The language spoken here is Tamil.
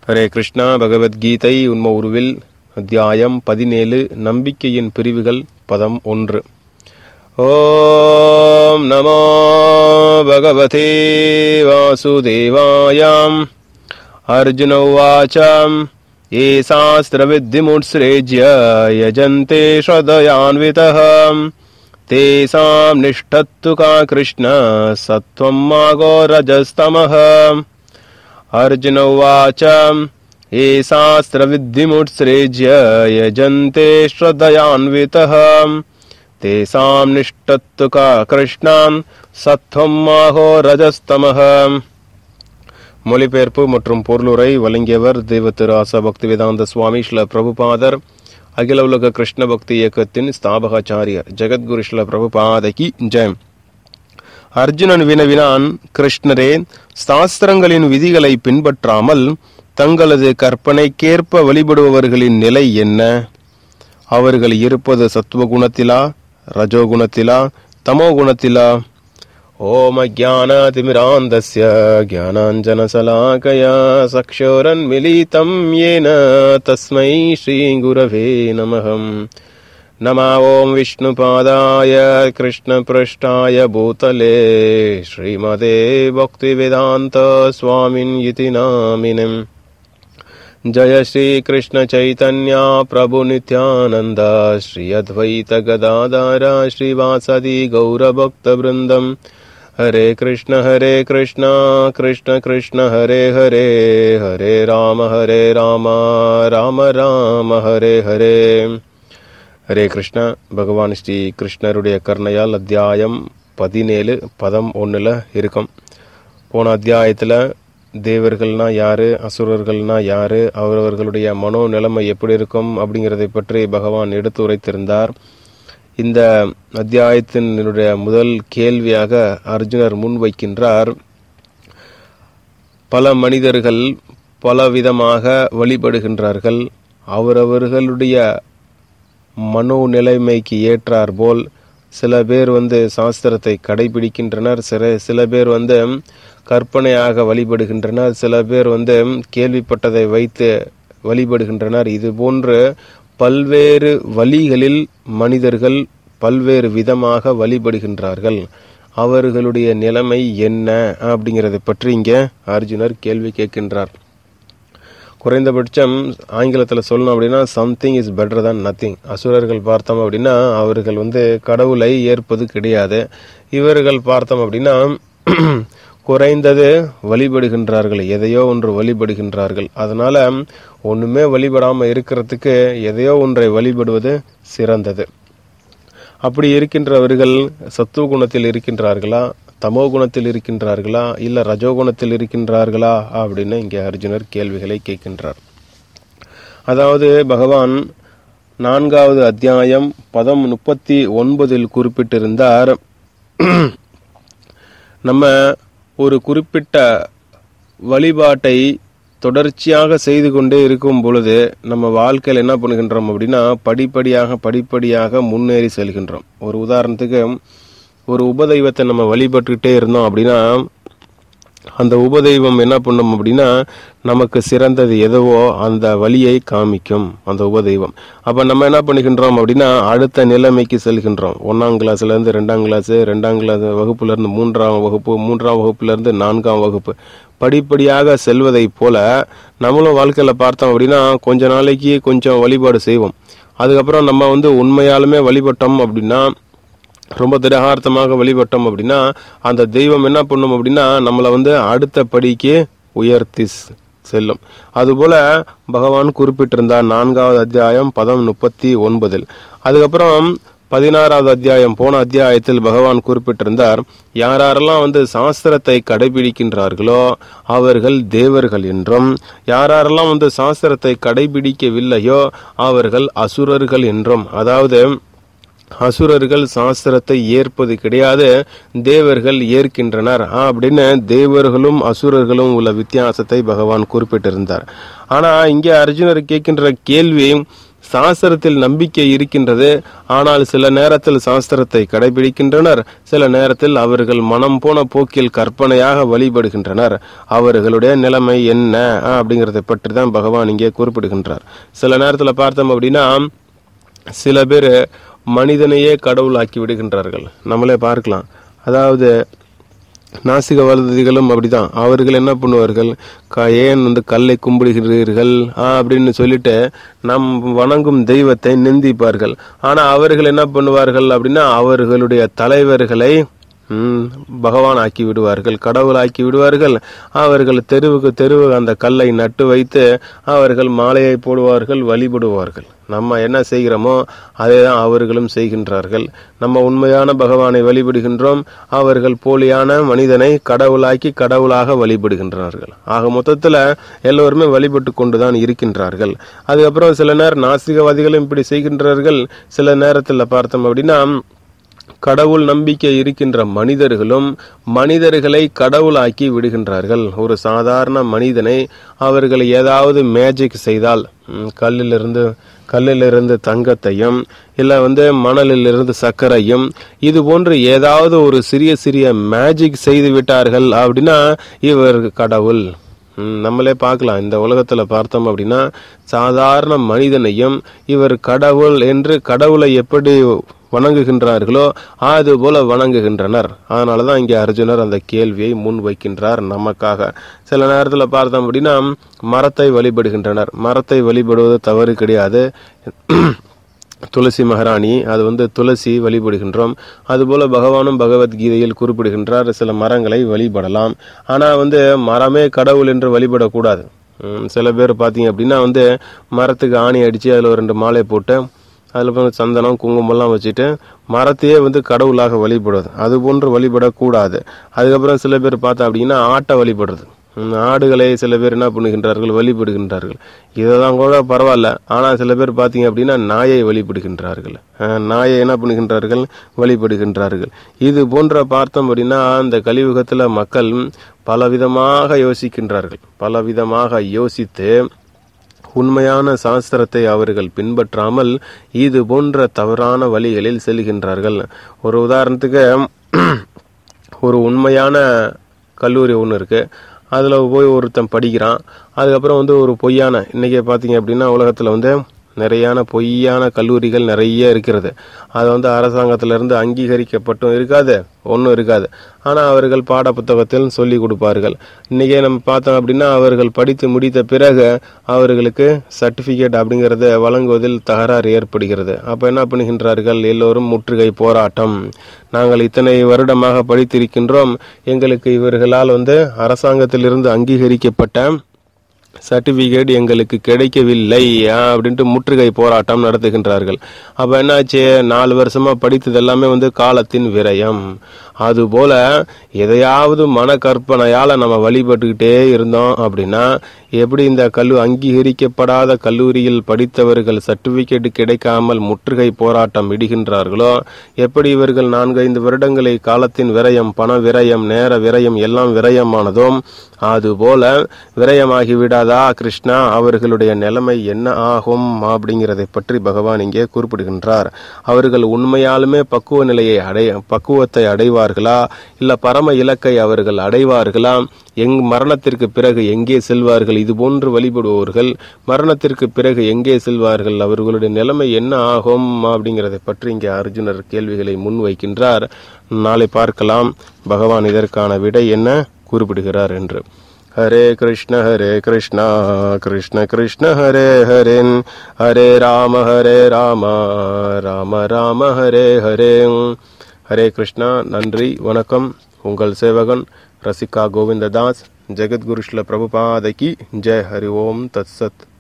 ஹரே கிருஷ்ணா பகவத்கீதை உண்ம உருவில் அத்தியாயம் பதினேழு நம்பிக்கையின் பிரிவுகள் பதம் ஒன்று ஓம் நமோ பகவதே வாசுதேவாயாம் அர்ஜுன உவாச்சாம் ये शास्त्रविद्धिमुत्सृज्य यजन्ते श्रद्धयान्वितः तेषां निष्ठत्तु का कृष्ण सत्त्वं मागो रजस्तमः अर्जुन उवाच ये शास्त्रविद्धिमुत्सृज्य यजन्ते श्रद्धयान्वितः तेषां निष्ठत्तु का कृष्णान् सत्त्वं माहो रजस्तमः மொழிபெயர்ப்பு மற்றும் பொருளுரை வழங்கியவர் தெய்வ திரு ஆசா பக்தி வேதாந்த சுவாமி ஸ்ல பிரபுபாதர் அகில உலக கிருஷ்ண பக்தி இயக்கத்தின் ஸ்தாபகாச்சாரியர் ஜெகத்குரு ஸ்ல பிரபுபாதகி ஜெயம் அர்ஜுனன் வினவினான் கிருஷ்ணரே சாஸ்திரங்களின் விதிகளை பின்பற்றாமல் தங்களது கற்பனைக்கேற்ப வழிபடுபவர்களின் நிலை என்ன அவர்கள் இருப்பது சத்துவகுணத்திலா ரஜோகுணத்திலா தமோ குணத்திலா ॐ अज्ञानातिमिरान्धस्य ज्ञानाञ्जनशलाकया चक्षुरन्मिलितं येन तस्मै श्रीगुरवे नमः नमा ॐ विष्णुपादाय कृष्णपृष्ठाय भूतले श्रीमते भक्तिवेदान्त स्वामिन् इति नामिनम् जय श्रीकृष्ण चैतन्या प्रभु नित्यानन्द श्री अद्वैत गदाधर श्रीवासदि गौरभक्तवृन्दम् हरे कृष्ण हरे कृष्ण कृष्ण कृष्ण हरे हरे हरे राम हरे राम राम ராம ஹரே ஹரே ஹரே கிருஷ்ண பகவான் ஸ்ரீ கிருஷ்ணருடைய கருணையால் அத்தியாயம் பதினேழு பதம் ஒன்றில் இருக்கும் போன அத்தியாயத்தில் தேவர்கள்னா யாரு அசுரர்கள்னா யாரு அவரவர்களுடைய மனோ நிலைமை எப்படி இருக்கும் அப்படிங்கிறதை பற்றி பகவான் எடுத்து உரைத்திருந்தார் இந்த அத்தியாயத்தினுடைய முதல் கேள்வியாக அர்ஜுனர் முன்வைக்கின்றார் பல மனிதர்கள் பலவிதமாக வழிபடுகின்றார்கள் அவரவர்களுடைய மனோ நிலைமைக்கு ஏற்றார் போல் சில பேர் வந்து சாஸ்திரத்தை கடைபிடிக்கின்றனர் சில சில பேர் வந்து கற்பனையாக வழிபடுகின்றனர் சில பேர் வந்து கேள்விப்பட்டதை வைத்து வழிபடுகின்றனர் இது போன்று பல்வேறு வழிகளில் மனிதர்கள் பல்வேறு விதமாக வழிபடுகின்றார்கள் அவர்களுடைய நிலைமை என்ன அப்படிங்கிறத பற்றி இங்கே அர்ஜுனர் கேள்வி கேட்கின்றார் குறைந்தபட்சம் ஆங்கிலத்தில் சொல்லணும் அப்படின்னா something is better than nothing அசுரர்கள் பார்த்தோம் அப்படின்னா அவர்கள் வந்து கடவுளை ஏற்பது கிடையாது இவர்கள் பார்த்தோம் அப்படின்னா குறைந்தது வழிபடுகின்றார்கள் எதையோ ஒன்று வழிபடுகின்றார்கள் அதனால ஒண்ணுமே வழிபடாம இருக்கிறதுக்கு எதையோ ஒன்றை வழிபடுவது சிறந்தது அப்படி இருக்கின்றவர்கள் சத்துவ குணத்தில் இருக்கின்றார்களா தமோ குணத்தில் இருக்கின்றார்களா இல்ல ரஜோகுணத்தில் இருக்கின்றார்களா அப்படின்னு இங்கே அர்ஜுனர் கேள்விகளை கேட்கின்றார் அதாவது பகவான் நான்காவது அத்தியாயம் பதம் முப்பத்தி ஒன்பதில் குறிப்பிட்டிருந்தார் நம்ம ஒரு குறிப்பிட்ட வழிபாட்டை தொடர்ச்சியாக செய்து கொண்டே இருக்கும் பொழுது நம்ம வாழ்க்கையில் என்ன பண்ணுகின்றோம் அப்படின்னா படிப்படியாக படிப்படியாக முன்னேறி செல்கின்றோம் ஒரு உதாரணத்துக்கு ஒரு உபதெய்வத்தை நம்ம வழிபட்டுக்கிட்டே இருந்தோம் அப்படின்னா அந்த உபதெய்வம் என்ன பண்ணும் அப்படின்னா நமக்கு சிறந்தது எதுவோ அந்த வழியை காமிக்கும் அந்த உபதெய்வம் அப்ப நம்ம என்ன பண்ணுகின்றோம் அப்படின்னா அடுத்த நிலைமைக்கு செல்கின்றோம் ஒன்னாம் கிளாஸ்ல இருந்து ரெண்டாம் கிளாஸ் ரெண்டாம் கிளாஸ் வகுப்புல இருந்து மூன்றாம் வகுப்பு மூன்றாம் வகுப்புல இருந்து நான்காம் வகுப்பு படிப்படியாக செல்வதை போல நம்மளும் வாழ்க்கையில பார்த்தோம் அப்படின்னா கொஞ்ச நாளைக்கு கொஞ்சம் வழிபாடு செய்வோம் அதுக்கப்புறம் நம்ம வந்து உண்மையாலுமே வழிபட்டோம் அப்படின்னா ரொம்ப திடகார்த்தமாக வழிபட்டோம் அப்படின்னா அந்த தெய்வம் என்ன பண்ணும் அப்படின்னா நம்மளை வந்து அடுத்த படிக்கு உயர்த்தி செல்லும் அதுபோல பகவான் குறிப்பிட்டிருந்தார் நான்காவது அத்தியாயம் பதம் முப்பத்தி ஒன்பதில் அதுக்கப்புறம் பதினாறாவது அத்தியாயம் போன அத்தியாயத்தில் பகவான் குறிப்பிட்டிருந்தார் யாரெல்லாம் வந்து சாஸ்திரத்தை கடைபிடிக்கின்றார்களோ அவர்கள் தேவர்கள் என்றும் யாரெல்லாம் வந்து சாஸ்திரத்தை கடைபிடிக்கவில்லையோ அவர்கள் அசுரர்கள் என்றும் அதாவது அசுரர்கள் சாஸ்திரத்தை ஏற்பது கிடையாது தேவர்கள் ஏற்கின்றனர் அப்படின்னு தேவர்களும் அசுரர்களும் உள்ள வித்தியாசத்தை பகவான் குறிப்பிட்டிருந்தார் ஆனா இங்கே அர்ஜுனர் கேட்கின்ற கேள்வி சாஸ்திரத்தில் நம்பிக்கை இருக்கின்றது ஆனால் சில நேரத்தில் சாஸ்திரத்தை கடைபிடிக்கின்றனர் சில நேரத்தில் அவர்கள் மனம் போன போக்கில் கற்பனையாக வழிபடுகின்றனர் அவர்களுடைய நிலைமை என்ன ஆஹ், அப்படிங்கறதை பற்றி தான் பகவான் இங்கே குறிப்பிடுகின்றார் சில நேரத்தில் பார்த்தோம் அப்படின்னா சில பேர் மனிதனையே கடவுளாக்கி விடுகின்றார்கள் நம்மளே பார்க்கலாம் அதாவது நாசிகவாதிகளும் அப்படிதான் அவர்கள் என்ன பண்ணுவார்கள் க- ஏன் வந்து கல்லை கும்பிடுகிறீர்கள் ஆ, அப்படின்னு சொல்லிட்டு நம் வணங்கும் தெய்வத்தை நிந்திப்பார்கள் ஆனா அவர்கள் என்ன பண்ணுவார்கள் அப்படின்னா அவர்களுடைய தலைவர்களை ம், பகவான் ஆக்கி விடுவார்கள் கடவுள் ஆக்கி விடுவார்கள் அவர்கள் தெருவுக்கு தெருவு அந்த கல்லை நட்டு வைத்து அவர்கள் மாலையை போடுவார்கள் வழிபடுவார்கள் நம்ம என்ன செய்கிறோமோ அதை தான் அவர்களும் செய்கின்றார்கள் நம்ம உண்மையான பகவானை வழிபடுகின்றோம் அவர்கள் போலியான மனிதனை கடவுளாக்கி கடவுளாக வழிபடுகின்றார்கள் ஆக மொத்தத்துல எல்லோருமே வழிபட்டு கொண்டுதான் இருக்கின்றார்கள் அதுக்கப்புறம் சில நேரம் நாஸ்திகவாதிகளும் இப்படி செய்கின்றார்கள் சில நேரத்தில் பார்த்தோம் அப்படின்னா கடவுள் நம்பிக்கை இருக்கின்ற மனிதர்களும் மனிதர்களை கடவுளாக்கி விடுகின்றார்கள் ஒரு சாதாரண மனிதனை அவர்கள் ஏதாவது மேஜிக் செய்தால் ம், கல்லிலிருந்து கல்லிலிருந்து தங்கத்தையும் இல்ல வந்து மணலிலிருந்து சர்க்கரையும் இது போன்று ஏதாவது ஒரு சிறிய சிறிய மேஜிக் செய்து விட்டார்கள் அப்படின்னா இவர் கடவுள் ம், நம்மளே பார்க்கலாம் இந்த உலகத்துல பார்த்தோம் அப்படின்னா சாதாரண மனிதனையும் இவர் கடவுள் என்று கடவுளை எப்படி வணங்குகின்றார்களோ அது போல வணங்குகின்றனர் அதனாலதான் இங்கே அர்ஜுனர் அந்த கேள்வியை முன் வைக்கின்றார் நமக்காக சில நேரத்துல பார்த்தோம் அப்படின்னா மரத்தை வழிபடுகின்றனர் மரத்தை வழிபடுவது தவறு கிடையாது துளசி மகாராணி அது வந்து துளசி வழிபடுகின்றோம் அதுபோல பகவானும் பகவத்கீதையில் குறிப்பிடுகின்றார் சில மரங்களை வழிபடலாம் ஆனா வந்து மரமே கடவுள் என்று வழிபடக்கூடாது ம், சில பேர் பார்த்தீங்க அப்படின்னா வந்து மரத்துக்கு ஆணி அடிச்சு அதில் ஒரு ரெண்டு மாலை போட்டு அதில் வந்து சந்தனம் குங்குமம்லாம் வச்சுட்டு மரத்தையே வந்து கடவுளாக வழிபடுவது அது போன்று வழிபடக்கூடாது அதுக்கப்புறம் சில பேர் பார்த்தா அப்படின்னா ஆட்டை வழிபடுறது ம், ஆடுகளை சில பேர் என்ன பண்ணுகின்றார்கள் வழிபடுகின்றார்கள் இதெல்லாம் கூட பரவாயில்ல ஆனால் சில பேர் பார்த்தீங்க அப்படின்னா நாயை வழிபடுகின்றார்கள் அஹ், நாயை என்ன பண்ணுகின்றார்கள் வழிபடுகின்றார்கள் இது போன்ற பார்த்தோம் அப்படின்னா அந்த கலியுகத்தில் மக்கள் பலவிதமாக யோசிக்கின்றார்கள் பலவிதமாக யோசித்து உண்மையான சாஸ்திரத்தை அவர்கள் பின்பற்றாமல் இது போன்ற தவறான வழிகளில் செல்கின்றார்கள் ஒரு உதாரணத்துக்கு ஒரு உண்மையான கல்லூரி ஒன்று இருக்கு அதில் போய் ஒருத்தன் படிக்கிறான் அதுக்கப்புறம் வந்து ஒரு பொய்யான இன்னைக்கு பார்த்தீங்க அப்படின்னா உலகத்தில் வந்து நிறையான பொய்யான கல்லூரிகள் நிறைய இருக்கிறது அது வந்து அரசாங்கத்திலிருந்து அங்கீகரிக்கப்பட்டும் இருக்காது ஒன்றும் இருக்காது ஆனால் அவர்கள் பாட புத்தகத்தில் சொல்லி கொடுப்பார்கள் இன்னைக்கே நம்ம பார்த்தோம் அப்படின்னா அவர்கள் படித்து முடித்த பிறகு அவர்களுக்கு சர்டிஃபிகேட் அப்படிங்கிறத வழங்குவதில் தகராறு ஏற்படுகிறது அப்போ என்ன பண்ணுகின்றார்கள் எல்லோரும் முற்றுகை போராட்டம் நாங்கள் இத்தனை வருடமாக படித்திருக்கின்றோம் எங்களுக்கு இவர்களால் வந்து அரசாங்கத்திலிருந்து அங்கீகரிக்கப்பட்ட சர்டிபிகேட் எங்களுக்கு கிடைக்கவில்லை ஆ, அப்படின்ட்டு முற்றுகை போராட்டம் நடத்துகின்றார்கள் அப்ப என்னாச்சு நாலு வருஷமா படித்தது எல்லாமே வந்து காலத்தின் விரயம் அதுபோல எதையாவது மன கற்பனையால நம்ம வழிபட்டுக்கிட்டே இருந்தோம் அப்படின்னா எப்படி இந்த கல்லு அங்கீகரிக்கப்படாத கல்லூரியில் படித்தவர்கள் சர்டிபிகேட் கிடைக்காமல் முற்றுகை போராட்டம் இடுகின்றார்களோ எப்படி இவர்கள் நான்கைந்து வருடங்களை காலத்தின் விரயம் பண விரயம் நேர விரயம் எல்லாம் விரயமானதோ அதுபோல விரயமாகி விடாதா கிருஷ்ணா அவர்களுடைய நிலைமை என்ன ஆகும் அப்படிங்கிறதை பற்றி பகவான் இங்கே குறிப்பிடுகின்றார் அவர்கள் உண்மையாலுமே பக்குவ நிலையை அடை பக்குவத்தை அடைவார்களா இல்ல பரம இலக்கை அவர்கள் அடைவார்களா எங் மரணத்திற்கு பிறகு எங்கே செல்வார்கள் இது போன்று வழிபடுபவர்கள் மரணத்திற்கு பிறகு எங்கே செல்வார்கள் அவர்களுடைய நிலைமை என்ன ஆகும் அப்படிங்கிறதை பற்றி இங்கே அர்ஜுனர் கேள்விகளை முன்வைக்கின்றார் நாளை பார்க்கலாம் பகவான் இதற்கான விடை என்ன குறிப்பிடுகிறார் என்று ஹரே கிருஷ்ண ஹரே கிருஷ்ணா கிருஷ்ண கிருஷ்ண ஹரே ஹரேன் ஹரே ராம ஹரே ராம ராம ராம ஹரே ஹரே ஹரே கிருஷ்ணா நன்றி வணக்கம் உங்கள் சேவகன் ரசிகா கோவிந்ததாஸ் ஜெகத்குரு ஸ்ல பிரபுபாதைக்கு ஜெய் ஹரி ஓம் தத் சத்